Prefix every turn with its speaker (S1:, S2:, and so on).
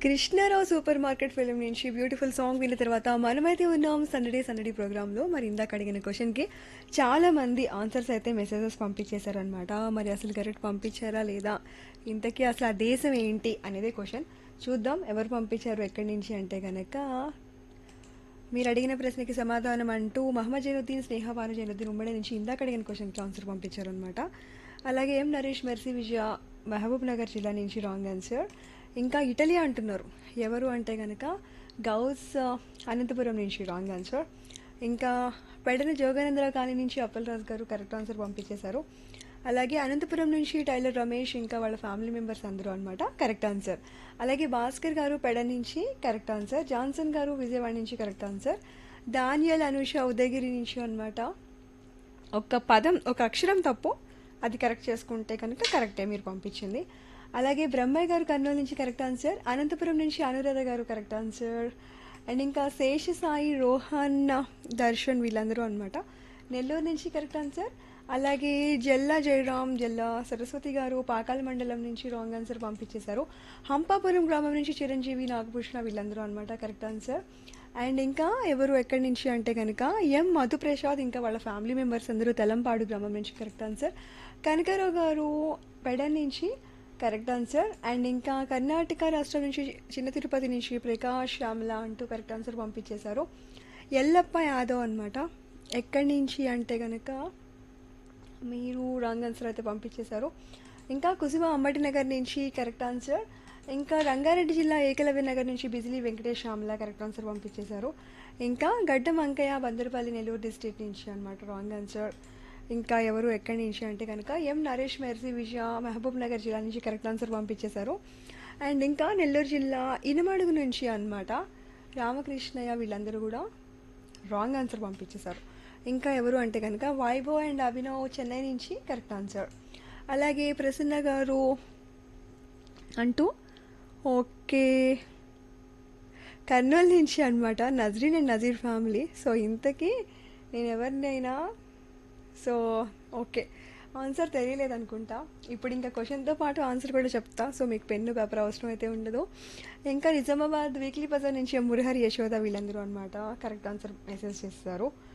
S1: Krishnarao supermarket film నుంచి beautiful song విన్న తర్వాత మనమైతే ఉన్నాం సందడే సందడి ప్రోగ్రాంలో మరి ఇందాక అడిగిన క్వశ్చన్కి చాలా మంది ఆన్సర్స్ అయితే మెసేజెస్ పంపించేశారనమాట మరి అసలు కరెక్ట్ పంపించారా లేదా ఇంతకీ అసలు ఆ దేశం ఏంటి అనేది క్వశ్చన్ చూద్దాం ఎవరు పంపించారు ఎక్కడి నుంచి అంటే కనుక మీరు అడిగిన ప్రశ్నకి సమాధానం అంటూ మహమ్మద్ జైనుద్దీన్ స్నేహ భాను జైనుద్దీన్ ఉమ్మడి నుంచి ఇందాక అడిగిన క్వశ్చన్కి ఆన్సర్ పంపించారనమాట అలాగే ఎం నరేష్ మెర్సీ విజయ మహబూబ్ నగర్ జిల్లా నుంచి రాంగ్ ఆన్సర్ ఇంకా ఇటలీ అంటున్నారు ఎవరు అంటే కనుక గౌస్ ఆ, అనంతపురం నుంచి రాంగ్ ఆన్సర్ ఇంకా పెడన జోగానందరావు కాలనీ నుంచి అప్పలరాజు గారు కరెక్ట్ ఆన్సర్ పంపించేశారు అలాగే అనంతపురం నుంచి టైలర్ రమేష్ ఇంకా వాళ్ళ ఫ్యామిలీ మెంబర్స్ అందరూ అనమాట కరెక్ట్ ఆన్సర్ అలాగే భాస్కర్ గారు పెడ నుంచి కరెక్ట్ ఆన్సర్ జాన్సన్ గారు విజయవాడ నుంచి correct answer Daniel Anusha Udayagiri నుంచి అనమాట ఒక పదం ఒక అక్షరం తప్పు అది కరెక్ట్ చేసుకుంటే కనుక కరెక్టే మీరు పంపించింది అలాగే బ్రహ్మయ్య గారు కర్నూలు నుంచి కరెక్ట్ ఆన్సర్ అనంతపురం నుంచి అనురాధ గారు కరెక్ట్ ఆన్సర్ అండ్ ఇంకా శేష సాయి రోహన్ దర్శన్ వీళ్ళందరూ అనమాట నెల్లూరు నుంచి కరెక్ట్ ఆన్సర్ అలాగే జల్లా జయరాం జల్లా సరస్వతి గారు పాకాల మండలం నుంచి రాంగ్ ఆన్సర్ పంపించేశారు హంపాపురం గ్రామం నుంచి చిరంజీవి నాగభూషణ వీళ్ళందరూ అనమాట కరెక్ట్ ఆన్సర్ అండ్ ఇంకా ఎవరు ఎక్కడి నుంచి అంటే కనుక ఎం మధుప్రసాద్ ఇంకా వాళ్ళ ఫ్యామిలీ మెంబర్స్ అందరూ తెలంపాడు గ్రామం నుంచి కరెక్ట్ ఆన్సర్ కనకారావు గారు పెడన్ నుంచి కరెక్ట్ ఆన్సర్ అండ్ ఇంకా కర్ణాటక రాష్ట్రం నుంచి చిన్న తిరుపతి నుంచి ప్రకాష్ శ్యామల అంటూ కరెక్ట్ ఆన్సర్ పంపించేశారు ఎల్లప్ప యాదవ్ అనమాట ఎక్కడి నుంచి అంటే కనుక మీరు రాంగ్ ఆన్సర్ అయితే పంపించేశారు ఇంకా కుసుమ అంబటి నగర్ నుంచి కరెక్ట్ ఆన్సర్ ఇంకా రంగారెడ్డి జిల్లా ఏకలవ్య నగర్ నుంచి బిజిలీ వెంకటేష్ శ్యామల కరెక్ట్ ఆన్సర్ పంపించేశారు ఇంకా గడ్డం అంకయ్య బందరపల్లి నెల్లూరు డిస్ట్రిక్ట్ నుంచి అనమాట రాంగ్ ఆన్సర్ ఇంకా ఎవరు ఎక్కడి నుంచి అంటే కనుక ఎం నరేష్ మెర్సీ విజయ మహబూబ్ నగర్ జిల్లా నుంచి కరెక్ట్ ఆన్సర్ పంపించేశారు అండ్ ఇంకా నెల్లూరు జిల్లా ఇనమడుగు నుంచి అన్నమాట రామకృష్ణయ్య వీళ్ళందరూ కూడా రాంగ్ ఆన్సర్ పంపించేశారు ఇంకా ఎవరు అంటే కనుక వైభవ్ అండ్ అభినవ్ చెన్నై నుంచి కరెక్ట్ ఆన్సర్ అలాగే ప్రసన్న గారు అంటూ ఓకే కర్నూలు నుంచి అనమాట Nazreen and Nazeer family so ఇంతకీ నేను ఎవరినైనా సో ఓకే ఆన్సర్ తెలియలేదు అనుకుంటా ఇప్పుడు ఇంకా క్వశ్చన్తో పాటు ఆన్సర్ కూడా చెప్తా సో మీకు పెన్ను పేపర్ అవసరం అయితే ఉండదు ఇంకా నిజామాబాద్ వీక్లీ బజార్ నుంచి మురహరి యశోద వీళ్ళందరూ అనమాట కరెక్ట్ ఆన్సర్ మెసేజ్ చేస్తారు